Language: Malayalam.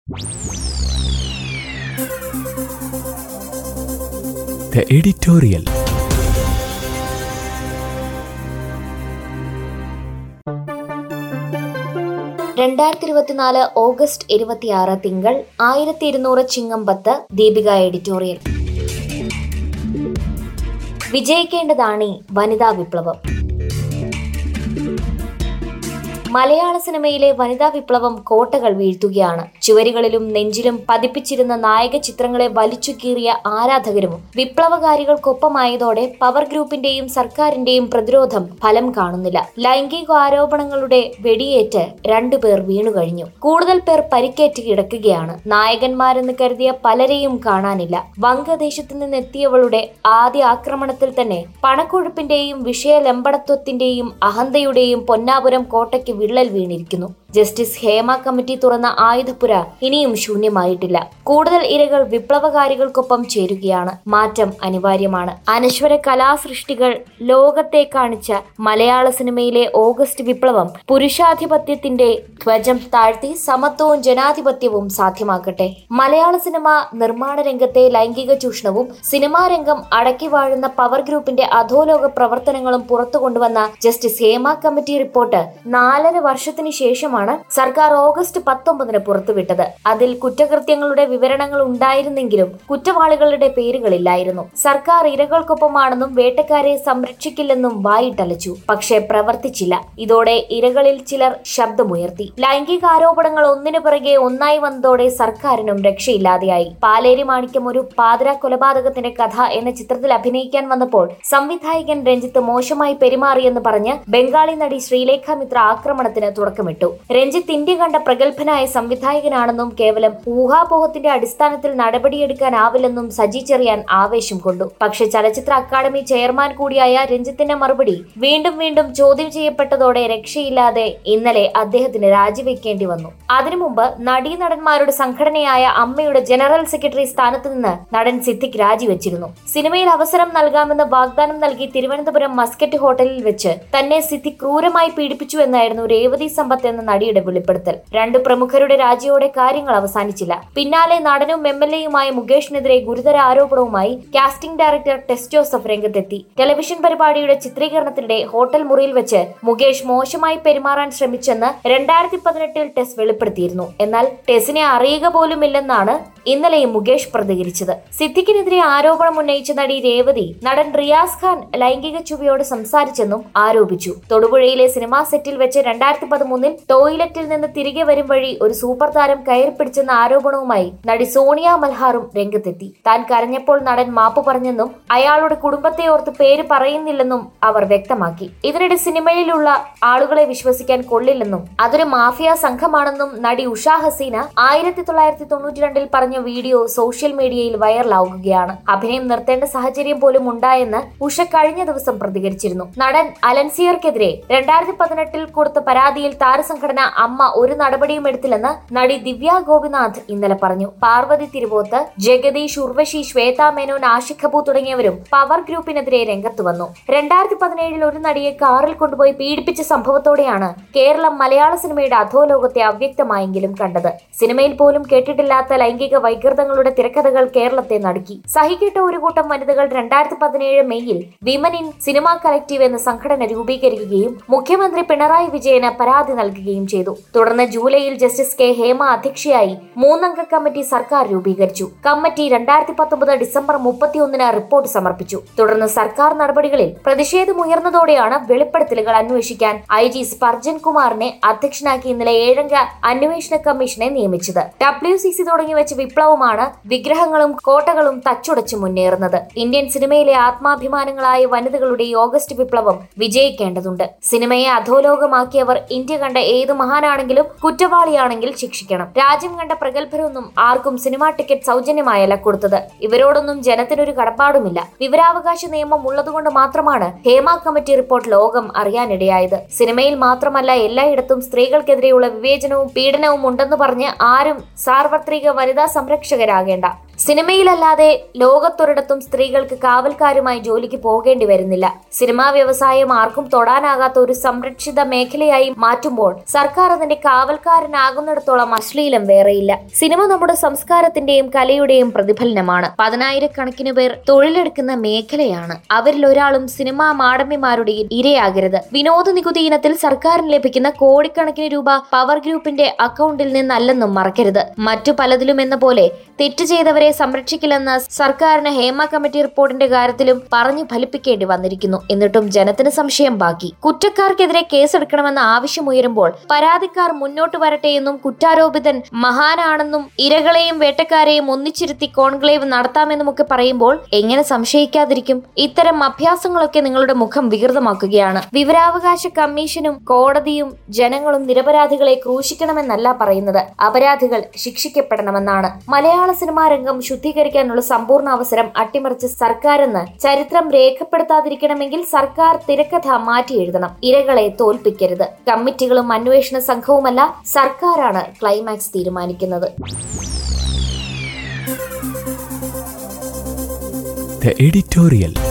The editorial. രണ്ടായിരത്തി ഇരുപത്തിനാല് ഓഗസ്റ്റ് ഇരുപത്തിയാറ് തിങ്കൾ ആയിരത്തി ഇരുന്നൂറ് ചിങ്ങമ്പത്ത് ദീപിക എഡിറ്റോറിയൽ വിജയിക്കേണ്ടതാണ് ഈ വനിതാ വിപ്ലവം മലയാള സിനിമയിലെ വനിതാ വിപ്ലവം കോട്ടകൾ വീഴ്ത്തുകയാണ് ചുവരുകളിലും നെഞ്ചിലും പതിപ്പിച്ചിരുന്ന നായക ചിത്രങ്ങളെ വലിച്ചു കീറിയ ആരാധകരും വിപ്ലവകാരികൾക്കൊപ്പമായതോടെ പവർ ഗ്രൂപ്പിന്റെയും സർക്കാരിന്റെയും പ്രതിരോധം ഫലം കാണുന്നില്ല ലൈംഗിക ആരോപണങ്ങളുടെ വെടിയേറ്റ് രണ്ടുപേർ വീണുകഴിഞ്ഞു കൂടുതൽ പേർ പരിക്കേറ്റ് കിടക്കുകയാണ് നായകന്മാരെന്ന് കരുതിയ പലരെയും കാണാനില്ല വംഗദേശത്തു നിന്നെത്തിയവളുടെ ആദ്യ ആക്രമണത്തിൽ തന്നെ പണക്കൊഴുപ്പിന്റെയും വിഷയലമ്പടത്വത്തിന്റെയും അഹന്തയുടെയും പൊന്നാപുരം കോട്ടയ്ക്ക് വിള്ളൽ വീണിരിക്കുന്നു ജസ്റ്റിസ് ഹേമ കമ്മിറ്റി തുറന്ന ആയുധപ്പുര ഇനിയും ശൂന്യമായിട്ടില്ല കൂടുതൽ ഇരകൾ വിപ്ലവകാരികൾക്കൊപ്പം ചേരുകയാണ് മാറ്റം അനിവാര്യമാണ് അനശ്വര കലാസൃഷ്ടികൾ ലോകത്തെ കാണിച്ച മലയാള സിനിമയിലെ ഓഗസ്റ്റ് വിപ്ലവം പുരുഷാധിപത്യത്തിന്റെ ധ്വജം താഴ്ത്തി സമത്വവും ജനാധിപത്യവും സാധ്യമാക്കട്ടെ മലയാള സിനിമ നിർമ്മാണ രംഗത്തെ ലൈംഗിക ചൂഷണവും സിനിമാ രംഗം അടക്കി വാഴുന്ന പവർ ഗ്രൂപ്പിന്റെ അധോലോക പ്രവർത്തനങ്ങളും പുറത്തു കൊണ്ടുവന്ന ജസ്റ്റിസ് ഹേമ കമ്മിറ്റി റിപ്പോർട്ട് നാലര വർഷത്തിന് ശേഷമാണ് സർക്കാർ ഓഗസ്റ്റ് പത്തൊമ്പതിന് പുറത്തുവിട്ടത് അതിൽ കുറ്റകൃത്യങ്ങളുടെ വിവരണങ്ങൾ ഉണ്ടായിരുന്നെങ്കിലും കുറ്റവാളികളുടെ പേരുകളില്ലായിരുന്നു സർക്കാർ ഇരകൾക്കൊപ്പമാണെന്നും വേട്ടക്കാരെ സംരക്ഷിക്കില്ലെന്നും വായിട്ടലച്ചു പക്ഷേ പ്രവർത്തിച്ചില്ല ഇതോടെ ഇരകളിൽ ചിലർ ശബ്ദമുയർത്തി ലൈംഗിക ആരോപണങ്ങൾ ഒന്നിനു പിറകെ ഒന്നായി വന്നതോടെ സർക്കാരിനും രക്ഷയില്ലാതെയായി പാലേരി മാണിക്യം ഒരു പാതിര കൊലപാതകത്തിന്റെ കഥ എന്ന ചിത്രത്തിൽ അഭിനയിക്കാൻ വന്നപ്പോൾ സംവിധായകൻ രഞ്ജിത്ത് മോശമായി പെരുമാറിയെന്ന് പറഞ്ഞ് ബംഗാളി നടി ശ്രീലേഖ മിത്ര ആക്രമണത്തിന് തുടക്കമിട്ടു രഞ്ജിത്ത് ഇന്ത്യ കണ്ട പ്രഗത്ഭനായ സംവിധായകനാണെന്നും കേവലം ഊഹാപോഹത്തിന്റെ അടിസ്ഥാനത്തിൽ നടപടിയെടുക്കാനാവില്ലെന്നും സജി ചെറിയാൻ ആവേശം കൊണ്ടു പക്ഷെ ചലച്ചിത്ര അക്കാദമി ചെയർമാൻ കൂടിയായ രഞ്ജിത്തിന്റെ മറുപടി വീണ്ടും വീണ്ടും ചോദ്യം ചെയ്യപ്പെട്ടതോടെ രക്ഷയില്ലാതെ ഇന്നലെ അദ്ദേഹത്തിന് രാജിവെക്കേണ്ടി വന്നു അതിനു മുമ്പ് നടീനടന്മാരുടെ സംഘടനയായ അമ്മയുടെ ജനറൽ സെക്രട്ടറി സ്ഥാനത്ത് നിന്ന് നടൻ സിദ്ദിഖ് രാജിവെച്ചിരുന്നു സിനിമയിൽ അവസരം നൽകാമെന്ന് വാഗ്ദാനം നൽകി തിരുവനന്തപുരം മസ്കറ്റ് ഹോട്ടലിൽ വെച്ച് തന്നെ സിദ്ദിഖ് ക്രൂരമായി പീഡിപ്പിച്ചു എന്നായിരുന്നു രേവതി സമ്പത്ത് എന്ന നടിയുടെ വെളിപ്പെടുത്തൽ രണ്ടു പ്രമുഖരുടെ രാജിയോടെ കാര്യങ്ങൾ അവസാനിച്ചില്ല പിന്നാലെ നടനും എം എൽ എയുമായ മുകേഷിനെതിരെ ഗുരുതര ആരോപണവുമായി കാസ്റ്റിംഗ് ഡയറക്ടർ ടെസ് ജോസഫ് രംഗത്തെത്തി ടെലിവിഷൻ പരിപാടിയുടെ ചിത്രീകരണത്തിനിടെ ഹോട്ടൽ മുറിയിൽ വെച്ച് മുകേഷ് മോശമായി പെരുമാറാൻ ശ്രമിച്ചെന്ന് രണ്ടായിരത്തി പതിനെട്ടിൽ ടെസ് വെളിപ്പെടുത്തിയിരുന്നു എന്നാൽ ടെസിനെ അറിയുക പോലുമില്ലെന്നാണ് ഇന്നലെയും മുകേഷ് പ്രതികരിച്ചത് സിദ്ദിഖിനെതിരെ ആരോപണം ഉന്നയിച്ച നടി രേവതി നടൻ റിയാസ് ഖാൻ ലൈംഗിക ചുവയോട് സംസാരിച്ചെന്നും ആരോപിച്ചു തൊടുപുഴയിലെ സിനിമാ സെറ്റിൽ വെച്ച് രണ്ടായിരത്തി പതിമൂന്നിൽ ടോയ്ലറ്റിൽ നിന്ന് തിരികെ വരും വഴി ഒരു സൂപ്പർ താരം കയറി പിടിച്ചെന്ന ആരോപണവുമായി നടി സോണിയ മൽഹാറും രംഗത്തെത്തി താൻ കരഞ്ഞപ്പോൾ നടൻ മാപ്പ് പറഞ്ഞെന്നും അയാളുടെ കുടുംബത്തെ ഓർത്ത് പേര് പറയുന്നില്ലെന്നും അവർ വ്യക്തമാക്കി ഇതിനിടെ സിനിമയിലുള്ള ആളുകളെ വിശ്വസിക്കാൻ കൊള്ളില്ലെന്നും അതൊരു മാഫിയ സംഘമാണെന്നും നടി ഉഷ ഹസീന ആയിരത്തി തൊള്ളായിരത്തി തൊണ്ണൂറ്റി രണ്ടിൽ പറഞ്ഞ വീഡിയോ സോഷ്യൽ മീഡിയയിൽ വൈറലാവുകയാണ് അഭിനയം നിർത്തേണ്ട സാഹചര്യം പോലും ഉണ്ടായെന്ന് ഉഷ കഴിഞ്ഞ ദിവസം പ്രതികരിച്ചിരുന്നു നടൻ അലൻസിയർക്കെതിരെ രണ്ടായിരത്തി പതിനെട്ടിൽ കൊടുത്ത പരാതിയിൽ താരസംഘടന അമ്മ ഒരു നടപടിയും എടുത്തില്ലെന്ന് നടി ദിവ്യ ഗോപിനാഥ് ഇന്നലെ പറഞ്ഞു പാർവതി തിരുവോത്ത് ജഗദീഷ് ഉർവശി ശ്വേത മേനോൻ ആഷിഖ് കപൂർ തുടങ്ങിയവരും പവർ ഗ്രൂപ്പിനെതിരെ രംഗത്ത് വന്നു രണ്ടായിരത്തി പതിനേഴിൽ ഒരു നടിയെ കാറിൽ കൊണ്ടുപോയി പീഡിപ്പിച്ച സംഭവത്തോടെയാണ് കേരളം മലയാള സിനിമയുടെ അധോലോകത്തെ അവ്യക്തമായെങ്കിലും കണ്ടത് സിനിമയിൽ പോലും കേട്ടിട്ടില്ലാത്ത ലൈംഗിക വൈകൃതങ്ങളുടെ തിരക്കഥകൾ കേരളത്തെ നടുക്കി സഹികെട്ട ഒരു കൂട്ടം വനിതകൾ രണ്ടായിരത്തി പതിനേഴ് മെയ്യിൽ വിമൻ ഇൻ സിനിമ കളക്റ്റീവ് എന്ന സംഘടന രൂപീകരിക്കുകയും മുഖ്യമന്ത്രി പിണറായി വിജയന് പരാതി നൽകുകയും ചെയ്തു തുടർന്ന് ജൂലൈയിൽ ജസ്റ്റിസ് കെ ഹേമ അധ്യക്ഷയായി മൂന്നംഗ കമ്മിറ്റി സർക്കാർ രൂപീകരിച്ചു കമ്മിറ്റി രണ്ടായിരത്തി പത്തൊമ്പത് ഡിസംബർ മുപ്പത്തിയൊന്നിന് റിപ്പോർട്ട് സമർപ്പിച്ചു തുടർന്ന് സർക്കാർ നടപടികളിൽ പ്രതിഷേധമുയർന്നതോടെയാണ് വെളിപ്പെടുത്തലുകൾ അന്വേഷിക്കാൻ ഐ ജി സ്പർജൻ കുമാറിനെ അധ്യക്ഷനാക്കി ഇന്നലെ ഏഴംഗ അന്വേഷണ കമ്മീഷനെ നിയമിച്ചത് ഡബ്ല്യു സി സി തുടങ്ങി വെച്ച വിപ്ലവമാണ് വിഗ്രഹങ്ങളും കോട്ടകളും തച്ചുടച്ച് മുന്നേറുന്നത് ഇന്ത്യൻ സിനിമയിലെ ആത്മാഭിമാനങ്ങളായ വനിതകളുടെ ഈ ഓഗസ്റ്റ് വിപ്ലവം വിജയിക്കേണ്ടതുണ്ട് സിനിമയെ അധോലോകമാക്കിയവർ ഇന്ത്യ കണ്ട ഏത് മഹാനാണെങ്കിലും കുറ്റവാളിയാണെങ്കിൽ ശിക്ഷിക്കണം രാജ്യം കണ്ട പ്രഗത്ഭരൊന്നും ആർക്കും സിനിമാ ടിക്കറ്റ് സൗജന്യമായല്ല കൊടുത്തത് ഇവരോടൊന്നും ജനത്തിനൊരു കടപ്പാടുമില്ല വിവരാവകാശ നിയമം ഉള്ളതുകൊണ്ട് മാത്രമാണ് ഹേമ കമ്മിറ്റി റിപ്പോർട്ട് ലോകം അറിയാനിടയായത് സിനിമയിൽ മാത്രമല്ല എല്ലായിടത്തും സ്ത്രീകൾക്കെതിരെയുള്ള വിവേചനവും പീഡനവും ഉണ്ടെന്ന് പറഞ്ഞ് ആരും സാർവത്രിക വനിതാ സംരക്ഷകരാകേണ്ട സിനിമയിലല്ലാതെ ലോകത്തൊരിടത്തും സ്ത്രീകൾക്ക് കാവൽക്കാരുമായി ജോലിക്ക് പോകേണ്ടി വരുന്നില്ല സിനിമാ വ്യവസായം ആർക്കും തൊടാനാകാത്ത ഒരു സംരക്ഷിത മേഖലയായി മാറ്റുമ്പോൾ സർക്കാർ അതിന്റെ കാവൽക്കാരനാകുന്നിടത്തോളം അശ്ലീലം വേറെയില്ല സിനിമ നമ്മുടെ സംസ്കാരത്തിന്റെയും കലയുടെയും പ്രതിഫലനമാണ് പതിനായിരക്കണക്കിന് പേർ തൊഴിലെടുക്കുന്ന മേഖലയാണ് അവരിൽ ഒരാളും സിനിമാ മാടമ്യമാരുടെ ഇരയാകരുത് വിനോദ നികുതി ഇനത്തിൽ സർക്കാരിന് ലഭിക്കുന്ന കോടിക്കണക്കിന് രൂപ പവർ ഗ്രൂപ്പിന്റെ അക്കൗണ്ടിൽ നിന്നല്ലെന്നും മറക്കരുത് മറ്റു പലതിലും എന്ന പോലെ തെറ്റ് ചെയ്തവരെ സംരക്ഷിക്കില്ലെന്ന സർക്കാരിന് ഹേമ കമ്മിറ്റി റിപ്പോർട്ടിന്റെ കാര്യത്തിലും പറഞ്ഞു ഫലിപ്പിക്കേണ്ടി വന്നിരിക്കുന്നു എന്നിട്ടും ജനത്തിന് സംശയം ബാക്കി കുറ്റക്കാർക്കെതിരെ കേസെടുക്കണമെന്ന ആവശ്യമുയരുമ്പോൾ പരാതിക്കാർ മുന്നോട്ട് വരട്ടെ എന്നും കുറ്റാരോപിതൻ മഹാനാണെന്നും ഇരകളെയും വേട്ടക്കാരെയും ഒന്നിച്ചിരുത്തി കോൺക്ലേവ് നടത്താമെന്നുമൊക്കെ പറയുമ്പോൾ എങ്ങനെ സംശയിക്കാതിരിക്കും ഇത്തരം അഭ്യാസങ്ങളൊക്കെ നിങ്ങളുടെ മുഖം വികൃതമാക്കുകയാണ് വിവരാവകാശ കമ്മീഷനും കോടതിയും ജനങ്ങളും നിരപരാധികളെ ക്രൂശിക്കണമെന്നല്ല പറയുന്നത് അപരാധികൾ ശിക്ഷിക്കപ്പെടണമെന്നാണ് മലയാള സിനിമാ രംഗം ശുദ്ധീകരിക്കാനുള്ള സമ്പൂർണ്ണ അവസരം അട്ടിമറിച്ച സർക്കാരെന്ന് ചരിത്രം രേഖപ്പെടുത്താതിരിക്കണമെങ്കിൽ സർക്കാർ തിരക്കഥ മാറ്റി എഴുതണം ഇരകളെ തോൽപ്പിക്കരുത് കമ്മിറ്റികളും അന്വേഷണ സംഘവുമല്ല സർക്കാരാണ് ക്ലൈമാക്സ് തീരുമാനിക്കുന്നത് The editorial.